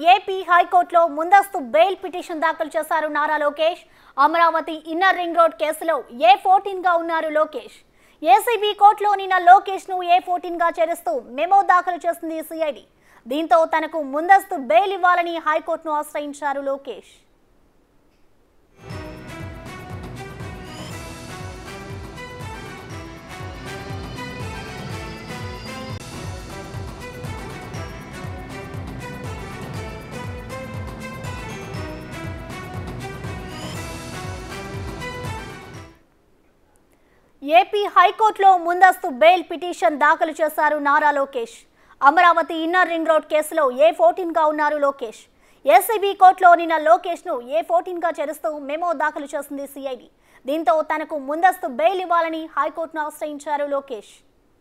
AP హైకోర్టులో ముందస్తు bail petition దాఖలు చేశారు Nara Lokesh Amaravati inner ring road కేసులో ఏ ఫోర్టీన్ గా ఉన్నారు లోకేష్ ఏసీబీ కోర్టులో నిన్న లోకేష్ ను ఏ ఫోర్టీన్ గా చేరుస్తూ మెమో దాఖలు చేసింది సిఐడి దీంతో తనకు ముందస్తు బెయిల్ ఇవ్వాలని హైకోర్టును ఆశ్రయించారు లోకేష్ ఏపీ హైకోర్టులో ముందస్తు బెయిల్ పిటిషన్ దాఖలు చేశారు Nara Lokesh Amaravati inner ring road కేసులో ఏ ఫోర్టీన్ గా ఉన్నారు లోకేష్ ఏసీబీ కోర్టులో నిన్న లోకేష్ ను ఏ ఫోర్టీన్ గా చేరుస్తూ మెమో దాఖలు చేసింది సిఐడి దీంతో తనకు ముందస్తు బెయిల్ ఇవ్వాలని హైకోర్టును ఆశ్రయించారు లోకేష్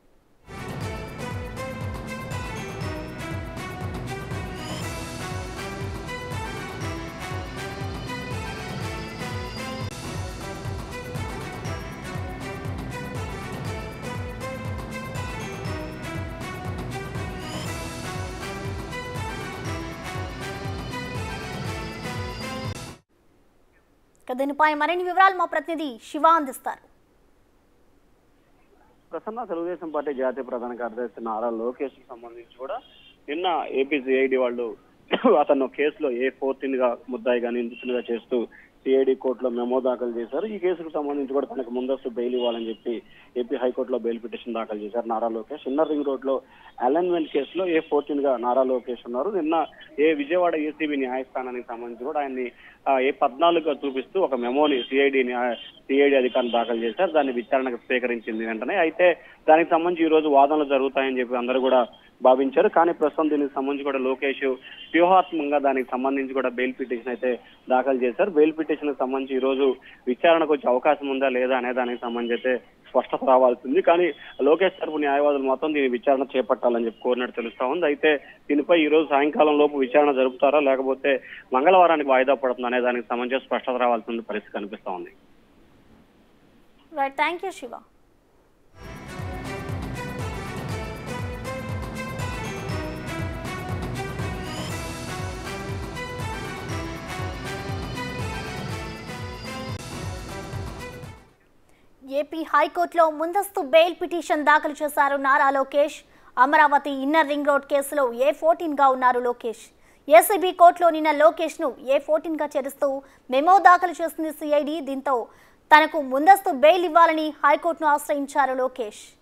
ఇక దీనిపై మరిన్ని వివరాలు మా ప్రతినిధి శివ అందిస్తారు ప్రసన్న తెలుగుదేశం పార్టీ జాతీయ ప్రధాన కార్యదర్శి నారా లోకేష్ కి సంబంధించి కూడా నిన్న ఏపీ సిఐడి వాళ్ళు అతను కేసులో ఏ ఫోర్టీన్ గా ముద్దాయిగా నిందితులుగా చేస్తూ సిఐడి కోర్టులో మెమో దాఖలు చేశారు ఈ కేసుకు సంబంధించి కూడా తనకు ముందస్తు బెయిల్ ఇవ్వాలని చెప్పి ఏపీ హైకోర్టులో బెయిల్ పిటిషన్ దాఖలు చేశారు Nara Lokesh inner ring road లో అలైన్మెంట్ కేసులో ఏ ఫోర్టీన్ గా నారా లోకేష్ ఉన్నారు నిన్న ఏ విజయవాడ ఏసీబీ న్యాయస్థానానికి సంబంధించి కూడా ఆయన్ని ఆ, ఏ పద్నాలుగుగా చూపిస్తూ ఒక మెమోని సిఐడి సిఐడి అధికారులు దాఖలు చేశారు దాన్ని విచారణకు స్వీకరించింది వెంటనే అయితే దానికి సంబంధించి ఈ రోజు వాదనలు జరుగుతాయని చెప్పి అందరూ కూడా భావించారు కానీ ప్రస్తుతం దీనికి సంబంధించి కూడా లోకేష్ వ్యూహాత్మకంగా దానికి సంబంధించి కూడా బెయిల్ పిటిషన్ అయితే దాఖలు చేశారు బెయిల్ పిటిషన్ సంబంధించి ఈ రోజు విచారణకు వచ్చే అవకాశం ఉందా లేదా అనే దానికి సంబంధించి అయితే స్పష్టత రావాల్సింది కానీ లోకేష్ తరపు న్యాయవాదులు మొత్తం దీని విచారణ చేపట్టాలని చెప్పి కోరినట్టు తెలుస్తా ఉంది అయితే దీనిపై ఈ రోజు సాయంకాలం లోపు విచారణ జరుపుతారా లేకపోతే మంగళవారానికి వాయిదా పడుతుంది అనే దానికి సంబంధించి స్పష్టత రావాల్సిన పరిస్థితి కనిపిస్తా ఉంది right thank you Shiva AP హైకోర్టులో ముందస్తు బెయిల్ పిటిషన్ దాఖలు చేశారు Nara Lokesh Amaravati inner ring road కేసులో ఏ ఫోర్టీన్ గా ఉన్నారు లోకేష్ ఏసీబీ కోర్టులో నిన్న లోకేష్ ను ఏ ఫోర్టీన్ గా చేరుస్తూ మెమో దాఖలు చేసింది సిఐడి దీంతో తనకు ముందస్తు బెయిల్ ఇవ్వాలని హైకోర్టును ఆశ్రయించారు లోకేష్